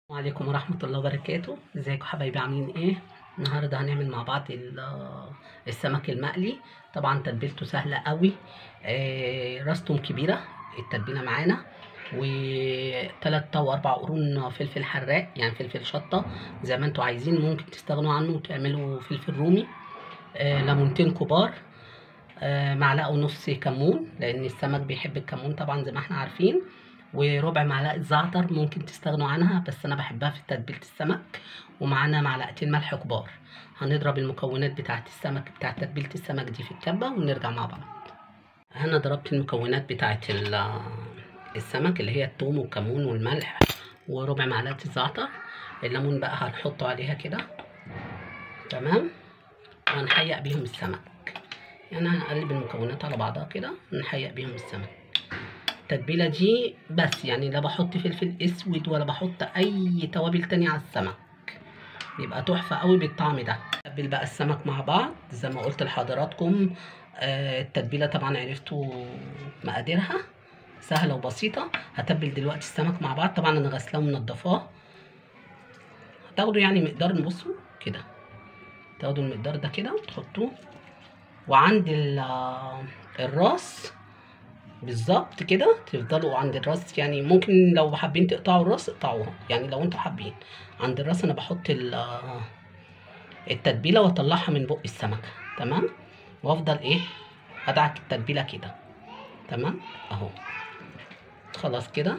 وعليكم ورحمة الله وبركاته ازيكم حبايبي عاملين ايه النهاردة هنعمل مع بعض ال- السمك المقلي طبعا تتبيلته سهلة قوي آه، راسته كبيرة التتبيلة معانا وتلات او اربع قرون فلفل حراق يعني فلفل شطة زي ما انتوا عايزين ممكن تستغنوا عنه وتعملوا فلفل رومي آه، ليمونتين كبار آه، معلقة ونص كمون لان السمك بيحب الكمون طبعا زي ما احنا عارفين وربع معلقه زعتر ممكن تستغنوا عنها بس انا بحبها في تتبيله السمك ومعانا معلقتين ملح كبار هنضرب المكونات بتاعه السمك بتاعه تتبيله السمك دي في الكبه ونرجع مع بعض انا ضربت المكونات بتاعه ال- السمك اللي هي الثوم والكمون والملح وربع معلقه الزعتر الليمون بقى هنحطه عليها كده تمام وهنحيق بيهم السمك يعني هنقلب المكونات على بعضها كده ونحيق بيهم السمك التتبيله دي بس يعني لا بحط فلفل اسود ولا بحط اي توابل تانية على السمك بيبقى تحفه قوي بالطعم ده نتبل بقى السمك مع بعض زي ما قلت لحضراتكم آه التتبيله طبعا عرفتوا مقاديرها سهله وبسيطه هتبل دلوقتي السمك مع بعض طبعا انا غسلاه ومنضفاه هتاخدوا يعني مقدار نبصوا كده تاخدوا المقدار ده كده وتحطوه وعند ال- الراس بالظبط كده تفضلوا عند الراس يعني ممكن لو حابين تقطعوا الراس اقطعوها يعني لو انتوا حابين عند الراس انا بحط ال- التتبيله واطلعها من بق السمكه تمام وافضل ايه ادعك التتبيله كده تمام اهو خلاص كده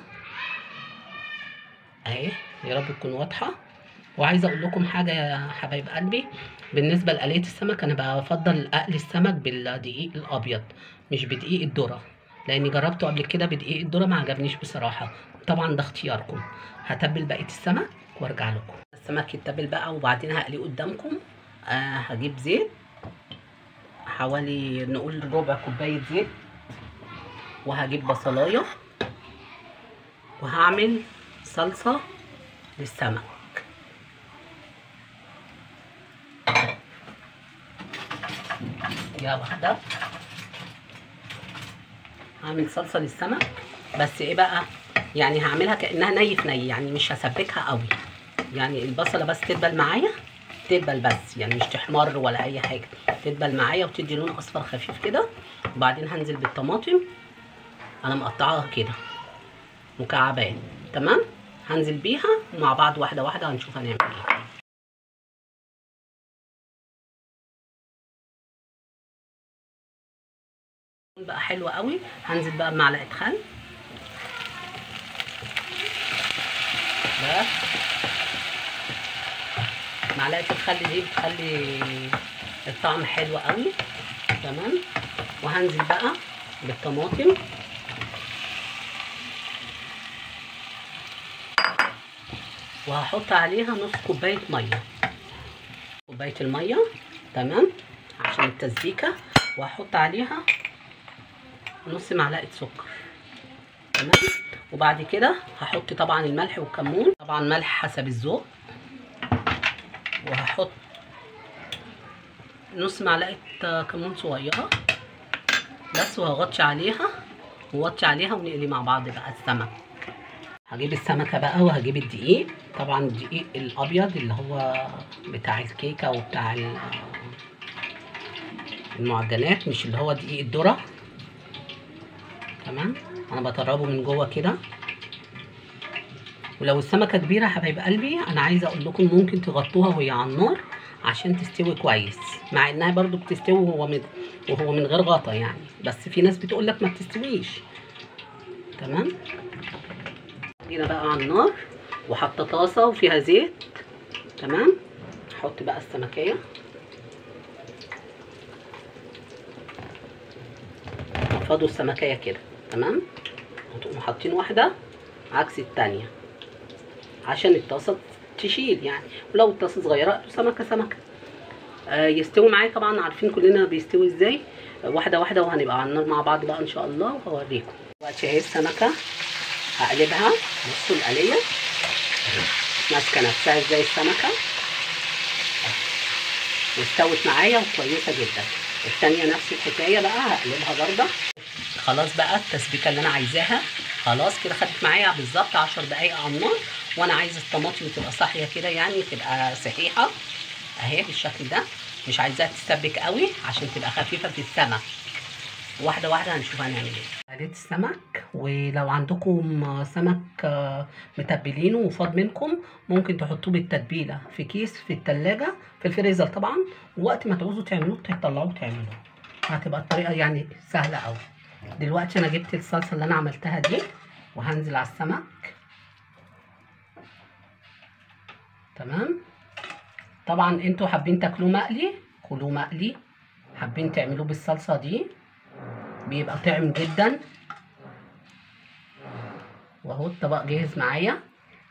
اهي يا رب تكون واضحه وعايزه اقول لكم حاجه يا حبايب قلبي بالنسبه لقليه السمك انا بفضل اقلي السمك بالدقيق الابيض مش بدقيق الذره لاني جربته قبل كده بدقيق الذره ما عجبنيش بصراحه طبعا ده اختياركم هتبل بقيه السمك وارجع لكم السمك يتبل بقى وبعدين هقليه قدامكم آه هجيب زيت حوالي نقول ربع كوبايه زيت وهجيب بصلايه وهعمل صلصه للسمك يا واحده هعمل صلصه للسمك بس ايه بقى يعني هعملها كانها ني في ني يعني مش هسبكها قوي يعني البصله بس تدبل معايا تدبل بس يعني مش تحمر ولا اي حاجه تدبل معايا وتدي لون اصفر خفيف كده وبعدين هنزل بالطماطم انا مقطعاها كده مكعبات تمام هنزل بيها مع بعض واحده واحده هنشوف هنعمل ايه بقى حلو قوي هنزل بقى بمعلقه خل بس معلقه الخل دي بتخلي الطعم حلو قوي تمام وهنزل بقى بالطماطم وهحط عليها نص كوبايه ميه كوبايه الميه تمام عشان التسبيكه وهحط عليها نص معلقه سكر تمام وبعد كده هحط طبعا الملح والكمون طبعا ملح حسب الذوق وهحط نص معلقه كمون صغيره بس وهغطي عليها ووطي عليها ونقلي مع بعض بقى السمك هجيب السمكه بقى وهجيب الدقيق طبعا الدقيق الابيض اللي هو بتاع الكيكه وبتاع المعجنات مش اللي هو دقيق الذره تمام انا بطربه من جوه كده ولو السمكه كبيره حبايب قلبي انا عايزه اقول لكم ممكن تغطوها وهي على النار عشان تستوي كويس مع انها برضو بتستوي وهو من وهو من غير غطا يعني بس في ناس بتقول لك ما بتستويش تمام جينا بقى على النار وحاطه طاسه وفيها زيت تمام احط بقى السمكيه فضوا السمكيه كده تمام هتقوموا حاطين واحده عكس التانية عشان الطاسه تشيل يعني ولو الطاسه صغيره هاتوا سمكه سمكه آه يستوي معايا طبعا عارفين كلنا بيستوي ازاي آه واحده واحده وهنبقى على النار مع بعض بقى ان شاء الله وهوريكم دلوقتي اهي السمكه هقلبها بصوا القليه ماسكه نفسها ازاي السمكه واستوت معايا وكويسه جدا التانية نفس الحكايه بقى هقلبها برضه خلاص بقى التسبيكه اللي انا عايزاها خلاص كده خدت معايا بالظبط 10 دقايق على النار وانا عايزه الطماطم تبقى صاحيه كده يعني تبقى صحيحه اهي بالشكل ده مش عايزاها تتسبك قوي عشان تبقى خفيفه في السمك واحده واحده هنشوف هنعمل ايه قليت السمك ولو عندكم سمك آه، متبلينه وفاض منكم ممكن تحطوه بالتتبيله في كيس في التلاجة في الفريزر طبعا وقت ما تعوزوا تعملوه تطلعوه وتعملوه هتبقى الطريقه يعني سهله قوي دلوقتي انا جبت الصلصه اللي انا عملتها دي وهنزل على السمك تمام طبعا انتوا حابين تاكلوه مقلي كلوه مقلي حابين تعملوه بالصلصه دي بيبقى طعم جدا واهو الطبق جاهز معايا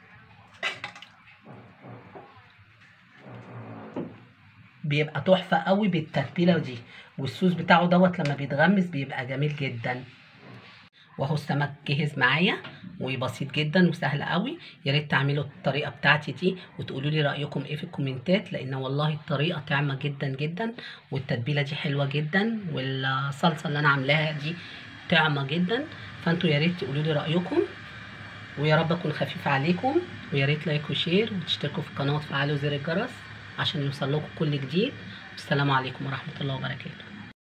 بيبقى تحفه قوي بالتتبيله دي والصوص بتاعه دوت لما بيتغمس بيبقى جميل جدا واهو السمك جهز معايا وبسيط جدا وسهل قوي يا ريت تعملوا الطريقه بتاعتي دي وتقولوا لي رايكم ايه في الكومنتات لان والله الطريقه طعمه جدا جدا والتتبيله دي حلوه جدا والصلصه اللي انا عاملاها دي طعمه جدا فانتوا يا ريت تقولوا لي رايكم ويا رب اكون خفيفه عليكم ويا ريت لايك وشير وتشتركوا في القناه وتفعلوا زر الجرس عشان يوصل لكم كل جديد والسلام عليكم ورحمه الله وبركاته